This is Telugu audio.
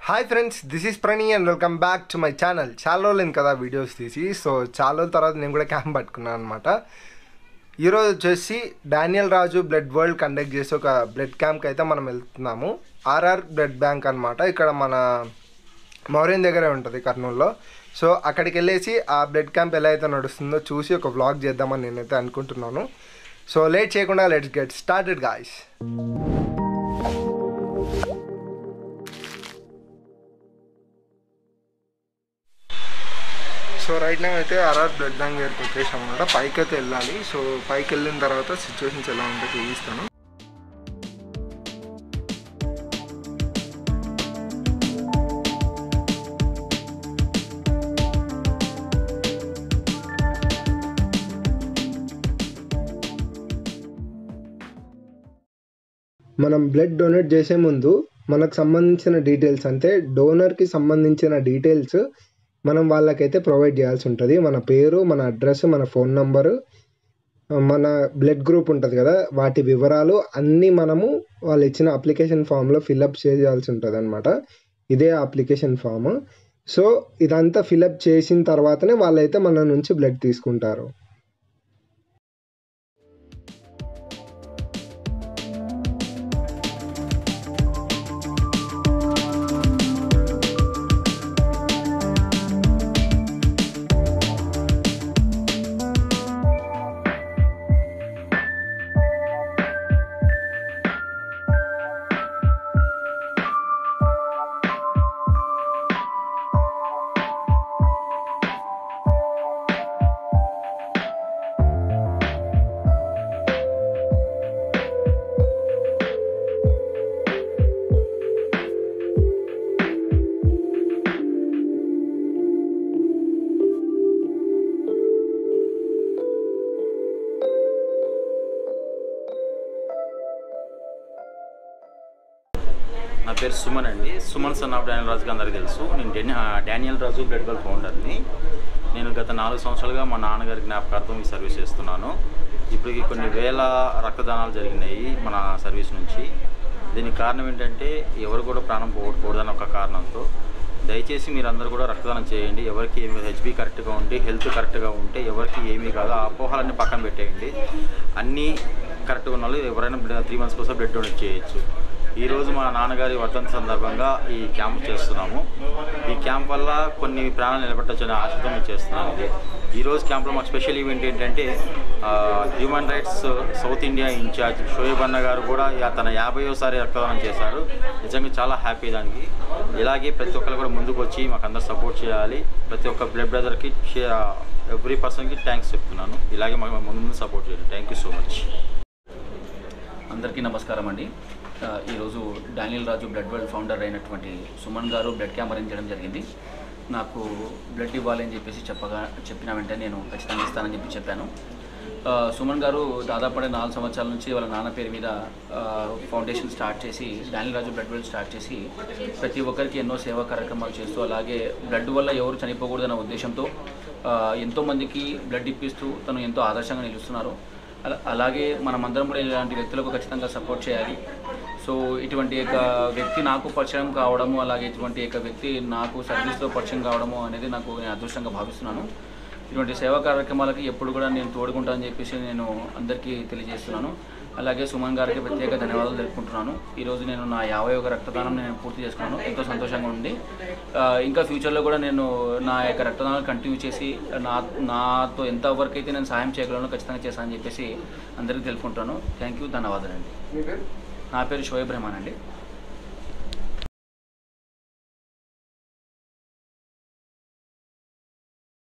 hi friends this is Prani and welcome back to my channel చాలా రోజులైంది కదా వీడియోస్ తీసి సో చాలా రోజుల తర్వాత నేను కూడా క్యాంప్ పట్టుకున్నాను అనమాట ఈరోజు వచ్చేసి Daniel Raju blood world conduct చేసి ఒక బ్లడ్ క్యాంప్కి అయితే మనం వెళ్తున్నాము ఆర్ఆర్ బ్లడ్ బ్యాంక్ అనమాట ఇక్కడ మన మౌర్యం దగ్గరే ఉంటుంది కర్నూలులో సో అక్కడికి వెళ్ళేసి ఆ బ్లడ్ క్యాంప్ ఎలా అయితే నడుస్తుందో చూసి ఒక వ్లాగ్ చేద్దామని నేనైతే అనుకుంటున్నాను సో లేట్ చేయకుండా let's get started guys so right నా అయితే ఆర్ఆర్ బ్లడ్ బ్యాంక్ దగ్గరికి వచ్చేసాం అనమాట పైకి అయితే వెళ్ళాలి సో పైకి వెళ్ళిన తర్వాత సిచ్యువేషన్స్ ఎలా ఉంటే చూపిస్తాను మనం బ్లడ్ డొనేట్ చేసే ముందు మనకు సంబంధించిన డీటెయిల్స్ అంటే డోనర్కి సంబంధించిన డీటెయిల్స్ మనం వాళ్ళకైతే ప్రొవైడ్ చేయాల్సి ఉంటుంది మన పేరు మన అడ్రస్ మన ఫోన్ నంబరు మన బ్లడ్ గ్రూప్ ఉంటుంది కదా వాటి వివరాలు అన్నీ మనము వాళ్ళు ఇచ్చిన అప్లికేషన్ ఫామ్లో ఫిల్అప్ చేయాల్సి ఉంటుంది అనమాట ఇదే అప్లికేషన్ ఫామ్ సో ఇదంతా ఫిల్అప్ చేసిన తర్వాతనే వాళ్ళైతే మన నుంచి బ్లడ్ తీసుకుంటారు నా పేరు సుమన్ అండి సుమన్ సన్ ఆఫ్ డానియల్ రాజుకి అందరికీ తెలుసు నేను డెని- ఆ, డానియల్ రాజు బ్లడ్ బల్ ఫౌండర్ని నేను గత నాలుగు సంవత్సరాలుగా మా నాన్నగారి జ్ఞాపకార్థం ఈ సర్వీస్ చేస్తున్నాను ఇప్పటికి కొన్ని వేల రక్తదానాలు జరిగినాయి మన సర్వీస్ నుంచి దీనికి కారణం ఏంటంటే ఎవరు కూడా ప్రాణం పోగొట్టకూడదని ఒక కారణంతో దయచేసి మీరందరూ కూడా రక్తదానం చేయండి ఎవరికి ఏమి హెచ్బి కరెక్ట్గా ఉండి హెల్త్ కరెక్ట్గా ఉంటే ఎవరికి ఏమీ కాదు ఆ అపోహలన్నీ పక్కన పెట్టేయండి అన్నీ కరెక్ట్గా ఉన్న వాళ్ళు ఎవరైనా త్రీ మంత్స్ కోసం బ్లడ్ డొనేట్ చేయొచ్చు ఈరోజు మా నాన్నగారి వర్ధంతి సందర్భంగా ఈ క్యాంప్ చేస్తున్నాము ఈ క్యాంప్ వల్ల కొన్ని ప్రాణాలు నిలబెట్టొచ్చనే ఆశతో మేము చేస్తున్నాము ఇది ఈరోజు క్యాంప్లో మాకు స్పెషల్ ఈవెంట్ ఏంటంటే ఆ, human rights south India incharge Shoaib అన్న గారు కూడా యా- తన యాభైయోసారి రక్తదానం చేశారు నిజంగా చాలా హ్యాపీ దానికి ఇలాగే ప్రతి ఒక్కరు కూడా ముందుకు వచ్చి మాకు అందరు సపోర్ట్ చేయాలి ప్రతి ఒక్క బ్లడ్ బ్రదర్కి ఎవ్రీ పర్సన్కి థ్యాంక్స్ చెప్తున్నాను ఇలాగే మాకు ముందు ముందు సపోర్ట్ చేయండి థ్యాంక్ యూ సో మచ్ అందరికీ నమస్కారం అండి ఆ, ఈరోజు Daniel Raju blood world founder అయినటువంటి సుమన్ గారు బ్లడ్ క్యాంప్ అరేంజ్ చేయడం జరిగింది నాకు బ్లడ్ ఇవ్వాలి అని చెప్పేసి చెప్పగా చెప్పిన వెంటనే నేను ఖచ్చితంగా ఇస్తానని చెప్పి చెప్పాను ఆ, సుమన్ గారు దాదాపు నాలుగు సంవత్సరాల నుంచి వాళ్ళ నాన్న పేరు మీద ఆ, ఫౌండేషన్ స్టార్ట్ చేసి Daniel Raju blood world start చేసి ప్రతి ఒక్కరికి ఎన్నో సేవా కార్యక్రమాలు చేస్తూ అలాగే బ్లడ్ వల్ల ఎవరు చనిపోకూడదన్న ఉద్దేశంతో ఆ, ఎంతోమందికి బ్లడ్ ఇప్పిస్తూ తను ఎంతో ఆదర్శంగా నిలుస్తున్నారు అలా అలాగే మనమందరం కూడా ఇలాంటి వ్యక్తులకు ఖచ్చితంగా సపోర్ట్ చేయాలి సో ఇటువంటి యొక్క వ్యక్తి నాకు పరిచయం కావడము అలాగే ఇటువంటి యొక్క వ్యక్తి నాకు సర్వీస్లో పరిచయం కావడము అనేది నాకు నేను అదృష్టంగా భావిస్తున్నాను ఇటువంటి సేవా కార్యక్రమాలకి ఎప్పుడు కూడా నేను తోడుకుంటానని చెప్పేసి నేను అందరికీ తెలియజేస్తున్నాను అలాగే సుమన్ గారికి ప్రత్యేక ధన్యవాదాలు తెలుపుకుంటున్నాను ఈరోజు నేను నా యాభై ఒక రక్తదానం నేను పూర్తి చేసుకున్నాను ఎంతో సంతోషంగా ఉంది ఆ, ఇంకా ఫ్యూచర్లో కూడా నేను నా యొక్క రక్తదానాలు కంటిన్యూ చేసి నా నాతో ఎంత వరకు అయితే నేను సహాయం చేయగలను ఖచ్చితంగా చేస్తానని చెప్పేసి అందరికీ తెలుపుకుంటాను థ్యాంక్ యూ ధన్యవాదాలండి మీ పేరు నా పేరు షోయబ్ రెహమాన్ అండి